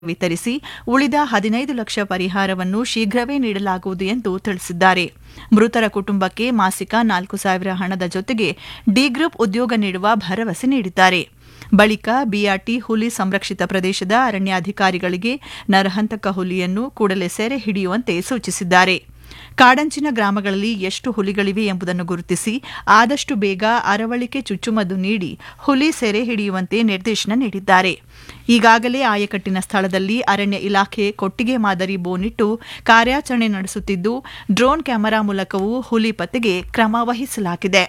ವಿತರಿಸಿ ಉಳಿದ ಹದಿನೈದು ಲಕ್ಷ ಪರಿಹಾರವನ್ನು ಶೀಘ್ರವೇ ನೀಡಲಾಗುವುದು ಎಂದು ತಿಳಿಸಿದ್ದಾರೆ ಮೃತರ ಕುಟುಂಬಕ್ಕೆ ಮಾಸಿಕ ನಾಲ್ಕು ಸಾವಿರ ಹಣದ ಜೊತೆಗೆ ಡಿ ಗ್ರೂಪ್ ಉದ್ಯೋಗ ನೀಡುವ ಭರವಸೆ ನೀಡಿದ್ದಾರೆ ಬಳಿಕ ಬಿಆರ್ಟಿ ಹುಲಿ ಸಂರಕ್ಷಿತ ಪ್ರದೇಶದ ಅರಣ್ಯಾಧಿಕಾರಿಗಳಿಗೆ ನರಹಂತಕ ಹುಲಿಯನ್ನು ಕೂಡಲೇ ಸೆರೆ ಹಿಡಿಯುವಂತೆ ಸೂಚಿಸಿದ್ದಾರೆ ಕಾಡಂಚಿನ ಗ್ರಾಮಗಳಲ್ಲಿ ಎಷ್ಟು ಹುಲಿಗಳಿವೆ ಎಂಬುದನ್ನು ಗುರುತಿಸಿ ಆದಷ್ಟು ಬೇಗ ಅರವಳಿಕೆ ಚುಚ್ಚುಮದ್ದು ನೀಡಿ ಹುಲಿ ಸೆರೆ ಹಿಡಿಯುವಂತೆ ನಿರ್ದೇಶನ ನೀಡಿದ್ದಾರೆ ಈಗಾಗಲೇ ಆಯಕಟ್ಟಿನ ಸ್ಥಳದಲ್ಲಿ ಅರಣ್ಯ ಇಲಾಖೆ ಕೊಟ್ಟಿಗೆ ಮಾದರಿ ಬೋನಿಟ್ಟು ಕಾರ್ಯಾಚರಣೆ ನಡೆಸುತ್ತಿದ್ದು ಡ್ರೋನ್ ಕ್ಯಾಮೆರಾ ಮೂಲಕವೂ ಹುಲಿ ಪತ್ತೆಗೆ ಕ್ರಮ ವಹಿಸಲಾಗಿದೆ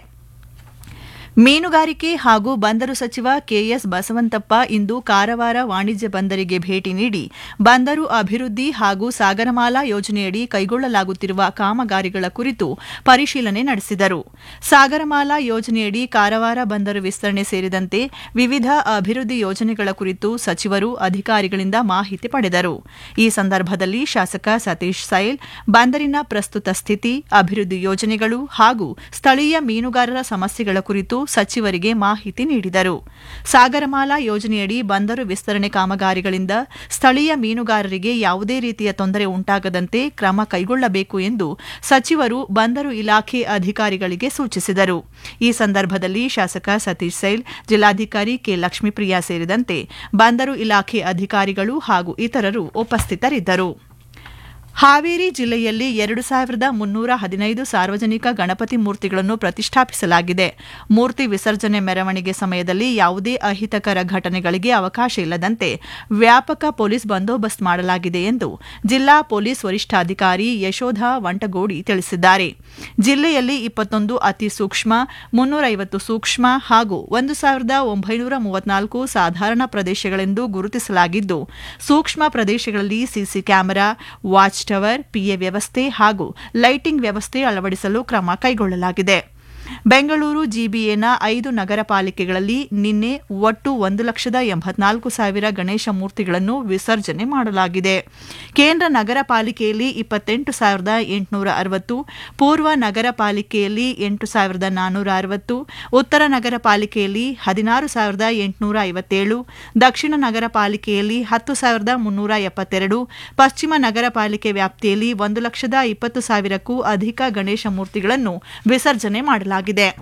ಮೀನುಗಾರಿಕೆ ಹಾಗೂ ಬಂದರು ಸಚಿವ ಕೆಎಸ್ ಬಸವಂತಪ್ಪ ಇಂದು ಕಾರವಾರ ವಾಣಿಜ್ಯ ಬಂದರಿಗೆ ಭೇಟಿ ನೀಡಿ ಬಂದರು ಅಭಿವೃದ್ಧಿ ಹಾಗೂ ಸಾಗರಮಾಲಾ ಯೋಜನೆಯಡಿ ಕೈಗೊಳ್ಳಲಾಗುತ್ತಿರುವ ಕಾಮಗಾರಿಗಳ ಕುರಿತು ಪರಿಶೀಲನೆ ನಡೆಸಿದರು ಸಾಗರಮಾಲಾ ಯೋಜನೆಯಡಿ ಕಾರವಾರ ಬಂದರು ವಿಸ್ತರಣೆ ಸೇರಿದಂತೆ ವಿವಿಧ ಅಭಿವೃದ್ಧಿ ಯೋಜನೆಗಳ ಕುರಿತು ಸಚಿವರು ಅಧಿಕಾರಿಗಳಿಂದ ಮಾಹಿತಿ ಪಡೆದರು ಈ ಸಂದರ್ಭದಲ್ಲಿ ಶಾಸಕ ಸತೀಶ್ ಸೈಲ್ ಬಂದರಿನ ಪ್ರಸ್ತುತ ಸ್ಥಿತಿ ಅಭಿವೃದ್ಧಿ ಯೋಜನೆಗಳು ಹಾಗೂ ಸ್ಥಳೀಯ ಮೀನುಗಾರರ ಸಮಸ್ಯೆಗಳ ಕುರಿತು ಸಚಿವರಿಗೆ ಮಾಹಿತಿ ನೀಡಿದರು ಸಾಗರಮಾಲಾ ಯೋಜನೆಯಡಿ ಬಂದರು ವಿಸ್ತರಣೆ ಕಾಮಗಾರಿಗಳಿಂದ ಸ್ಥಳೀಯ ಮೀನುಗಾರರಿಗೆ ಯಾವುದೇ ರೀತಿಯ ತೊಂದರೆ ಉಂಟಾಗದಂತೆ ಕ್ರಮ ಕೈಗೊಳ್ಳಬೇಕು ಎಂದು ಸಚಿವರು ಬಂದರು ಇಲಾಖೆ ಅಧಿಕಾರಿಗಳಿಗೆ ಸೂಚಿಸಿದರು ಈ ಸಂದರ್ಭದಲ್ಲಿ ಶಾಸಕ ಸತೀಶ್ ಸೈಲ್ ಜಿಲ್ಲಾಧಿಕಾರಿ ಕೆ ಲಕ್ಷ್ಮೀಪ್ರಿಯಾ ಸೇರಿದಂತೆ ಬಂದರು ಇಲಾಖೆ ಅಧಿಕಾರಿಗಳು ಹಾಗೂ ಇತರರು ಉಪಸ್ಥಿತರಿದ್ದರು ಹಾವೇರಿ ಜಿಲ್ಲೆಯಲ್ಲಿ ಎರಡು ಸಾವಿರದ ಮುನ್ನೂರ ಹದಿನೈದು ಸಾರ್ವಜನಿಕ ಗಣಪತಿ ಮೂರ್ತಿಗಳನ್ನು ಪ್ರತಿಷ್ಠಾಪಿಸಲಾಗಿದೆ ಮೂರ್ತಿ ವಿಸರ್ಜನೆ ಮೆರವಣಿಗೆ ಸಮಯದಲ್ಲಿ ಯಾವುದೇ ಅಹಿತಕರ ಘಟನೆಗಳಿಗೆ ಅವಕಾಶ ಇಲ್ಲದಂತೆ ವ್ಯಾಪಕ ಪೊಲೀಸ್ ಬಂದೋಬಸ್ತ್ ಮಾಡಲಾಗಿದೆ ಎಂದು ಜಿಲ್ಲಾ ಪೊಲೀಸ್ ವರಿಷ್ಠಾಧಿಕಾರಿ ಯಶೋಧ ವಂಟಗೋಡಿ ತಿಳಿಸಿದ್ದಾರೆ ಜಿಲ್ಲೆಯಲ್ಲಿ ಇಪ್ಪತ್ತೊಂದು ಅತಿ ಸೂಕ್ಷ್ಮ ಮುನ್ನೂರೈವತ್ತು ಸೂಕ್ಷ್ಮ ಹಾಗೂ ಒಂದು ಸಾವಿರದ ಒಂಬೈನೂರ ಮೂವತ್ನಾಲ್ಕು ಸಾಧಾರಣ ಪ್ರದೇಶಗಳೆಂದು ಗುರುತಿಸಲಾಗಿದ್ದು ಸೂಕ್ಷ್ಮ ಪ್ರದೇಶಗಳಲ್ಲಿ CC camera watch tower PA ವ್ಯವಸ್ಥೆ ಹಾಗೂ ಲೈಟಿಂಗ್ ವ್ಯವಸ್ಥೆ ಅಳವಡಿಸಲು ಕ್ರಮ ಕೈಗೊಳ್ಳಲಾಗಿದೆ ಬೆಂಗಳೂರು ಜಿಬಿಎನ ಐದು ನಗರ ಪಾಲಿಕೆಗಳಲ್ಲಿ ನಿನ್ನೆ ಒಟ್ಟು ಒಂದು ಲಕ್ಷದ ಎಂಬತ್ನಾಲ್ಕು ಸಾವಿರ ಗಣೇಶ ಮೂರ್ತಿಗಳನ್ನು ವಿಸರ್ಜನೆ ಮಾಡಲಾಗಿದೆ ಕೇಂದ್ರ ನಗರ ಪಾಲಿಕೆಯಲ್ಲಿ ಇಪ್ಪತ್ತೆಂಟು ಸಾವಿರದ ಎಂಟುನೂರ ಅರವತ್ತು ಪೂರ್ವ ನಗರ ಪಾಲಿಕೆಯಲ್ಲಿ ಎಂಟು ಸಾವಿರದ ನಾನ್ನೂರ ಅರವತ್ತು ಉತ್ತರ ನಗರ ಪಾಲಿಕೆಯಲ್ಲಿ ಹದಿನಾರು ಸಾವಿರದ ಎಂಟುನೂರ ಐವತ್ತೇಳು ದಕ್ಷಿಣ ನಗರ ಪಾಲಿಕೆಯಲ್ಲಿ ಹತ್ತು ಸಾವಿರದ ಮುನ್ನೂರ ಎಪ್ಪತ್ತೆರಡು ಪಶ್ಚಿಮ ನಗರ ಪಾಲಿಕೆ ವ್ಯಾಪ್ತಿಯಲ್ಲಿ ಒಂದು ಲಕ್ಷದ ಇಪ್ಪತ್ತು ಸಾವಿರಕ್ಕೂ ಅಧಿಕ ಗಣೇಶ ಮೂರ್ತಿಗಳನ್ನು ವಿಸರ್ಜನೆ ಮಾಡಲಾಗಿದೆ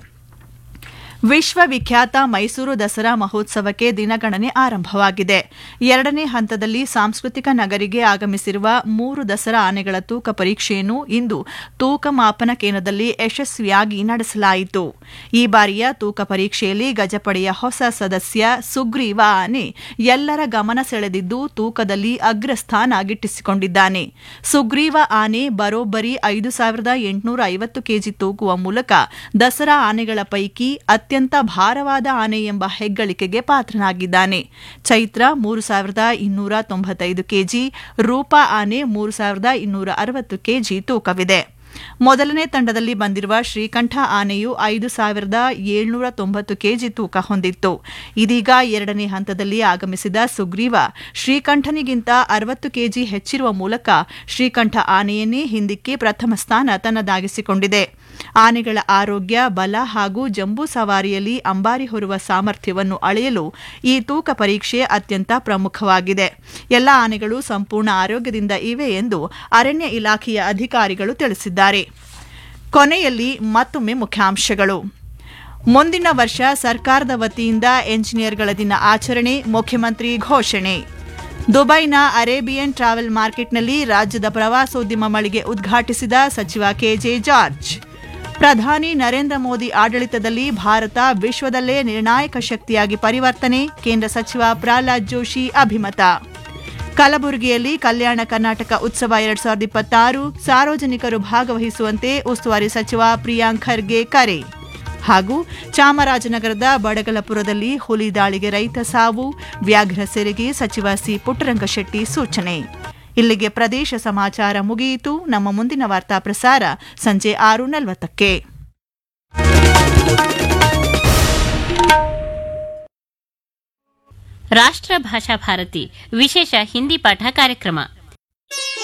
ವಿಶ್ವವಿಖ್ಯಾತ ಮೈಸೂರು ದಸರಾ ಮಹೋತ್ಸವಕ್ಕೆ ದಿನಗಣನೆ ಆರಂಭವಾಗಿದೆ ಎರಡನೇ ಹಂತದಲ್ಲಿ ಸಾಂಸ್ಕೃತಿಕ ನಗರಿಗೆ ಆಗಮಿಸಿರುವ ಮೂರು ದಸರಾ ಆನೆಗಳ ತೂಕ ಪರೀಕ್ಷೆಯನ್ನು ಇಂದು ತೂಕ ಮಾಪನ ಕೇಂದ್ರದಲ್ಲಿ ಯಶಸ್ವಿಯಾಗಿ ನಡೆಸಲಾಯಿತು ಈ ಬಾರಿಯ ತೂಕ ಪರೀಕ್ಷೆಯಲ್ಲಿ ಗಜಪಡೆಯ ಹೊಸ ಸದಸ್ಯ ಸುಗ್ರೀವ ಆನೆ ಎಲ್ಲರ ಗಮನ ಸೆಳೆದಿದ್ದು ತೂಕದಲ್ಲಿ ಅಗ್ರಸ್ಥಾನ ಗಿಟ್ಟಿಸಿಕೊಂಡಿದ್ದಾನೆ ಸುಗ್ರೀವ ಆನೆ ಬರೋಬ್ಬರಿ ಐದು ಸಾವಿರದ ಎಂಟುನೂರ ಐವತ್ತು ಕೆಜಿ ತೂಗುವ ಮೂಲಕ ದಸರಾ ಆನೆಗಳ ಪೈಕಿ ಅತ್ಯಂತ ಭಾರವಾದ ಆನೆ ಎಂಬ ಹೆಗ್ಗಳಿಕೆಗೆ ಪಾತ್ರನಾಗಿದ್ದಾನೆ ಚೈತ್ರ ಮೂರು ಸಾವಿರದ ಇನ್ನೂರ ತೊಂಬತ್ತೈದು ಕೆಜಿ ರೂಪಾ ಆನೆ ಮೂರು ಸಾವಿರದ ಇನ್ನೂರ ಅರವತ್ತು ಕೆಜಿ ತೂಕವಿದೆ ಮೊದಲನೇ ತಂಡದಲ್ಲಿ ಬಂದಿರುವ ಶ್ರೀಕಂಠ ಆನೆಯು ಐದು ಸಾವಿರದ ಏಳ್ನೂರ ತೊಂಬತ್ತು ಕೆಜಿ ತೂಕ ಹೊಂದಿತ್ತು ಇದೀಗ ಎರಡನೇ ಹಂತದಲ್ಲಿ ಆಗಮಿಸಿದ ಸುಗ್ರೀವ ಶ್ರೀಕಂಠನಿಗಿಂತ ಅರವತ್ತು ಕೆಜಿ ಹೆಚ್ಚಿರುವ ಮೂಲಕ ಶ್ರೀಕಂಠ ಆನೆಯನ್ನೇ ಹಿಂದಿಕ್ಕಿ ಪ್ರಥಮ ಸ್ಥಾನ ತನ್ನದಾಗಿಸಿಕೊಂಡಿದೆ ಆನೆಗಳ ಆರೋಗ್ಯ ಬಲ ಹಾಗೂ ಜಂಬೂ ಸವಾರಿಯಲ್ಲಿ ಅಂಬಾರಿ ಹೊರುವ ಸಾಮರ್ಥ್ಯವನ್ನು ಅಳೆಯಲು ಈ ತೂಕ ಪರೀಕ್ಷೆ ಅತ್ಯಂತ ಪ್ರಮುಖವಾಗಿದೆ ಎಲ್ಲ ಆನೆಗಳು ಸಂಪೂರ್ಣ ಆರೋಗ್ಯದಿಂದ ಇವೆ ಎಂದು ಅರಣ್ಯ ಇಲಾಖೆಯ ಅಧಿಕಾರಿಗಳು ತಿಳಿಸಿದ್ದಾರೆ ಕೊನೆಯಲ್ಲಿ ಮತ್ತೊಮ್ಮೆ ಮುಖ್ಯಾಂಶಗಳು ಮುಂದಿನ ವರ್ಷ ಸರ್ಕಾರದ ವತಿಯಿಂದ ಎಂಜಿನಿಯರ್ಗಳ ದಿನ ಆಚರಣೆ ಮುಖ್ಯಮಂತ್ರಿ ಘೋಷಣೆ ದುಬೈನ ಅರೇಬಿಯನ್ ಟ್ರಾವೆಲ್ ಮಾರ್ಕೆಟ್ನಲ್ಲಿ ರಾಜ್ಯದ ಪ್ರವಾಸೋದ್ಯಮ ಮಳಿಗೆ ಉದ್ಘಾಟಿಸಿದ ಸಚಿವ ಕೆಜೆ ಜಾರ್ಜ್ ಪ್ರಧಾನಿ ನರೇಂದ್ರ ಮೋದಿ ಆಡಳಿತದಲ್ಲಿ ಭಾರತ ವಿಶ್ವದಲ್ಲೇ ನಿರ್ಣಾಯಕ ಶಕ್ತಿಯಾಗಿ ಪರಿವರ್ತನೆ ಕೇಂದ್ರ ಸಚಿವ ಪ್ರಹ್ಲಾದ್ ಜೋಶಿ ಅಭಿಮತ ಕಲಬುರಗಿಯಲ್ಲಿ ಕಲ್ಯಾಣ ಕರ್ನಾಟಕ ಉತ್ಸವ ಎರಡ್ ಸಾವಿರದ ಇಪ್ಪತ್ತಾರು ಸಾರ್ವಜನಿಕರು ಭಾಗವಹಿಸುವಂತೆ ಉಸ್ತುವಾರಿ ಸಚಿವ ಪ್ರಿಯಾಂಕ್ ಖರ್ಗೆ ಕರೆ ಹಾಗೂ ಚಾಮರಾಜನಗರದ ಬಡಗಲಪುರದಲ್ಲಿ ಹುಲಿ ದಾಳಿಗೆ ರೈತ ಸಾವು ವ್ಯಾಘ್ರ ಸೆರೆಗೆ ಸಚಿವ ಸಿ ಪುಟ್ಟರಂಗಶೆಟ್ಟಿ ಸೂಚನೆ ಇಲ್ಲಿಗೆ ಪ್ರದೇಶ ಸಮಾಚಾರ ಮುಗಿಯಿತು ನಮ್ಮ ಮುಂದಿನ ವಾರ್ತಾ ಪ್ರಸಾರ ಸಂಜೆ ಆರು ನಲವತ್ತಕ್ಕೆ ರಾಷ್ಟ್ರ ಭಾಷಾ ಭಾರತಿ ವಿಶೇಷ ಹಿಂದಿ ಪಾಠ ಕಾರ್ಯಕ್ರಮ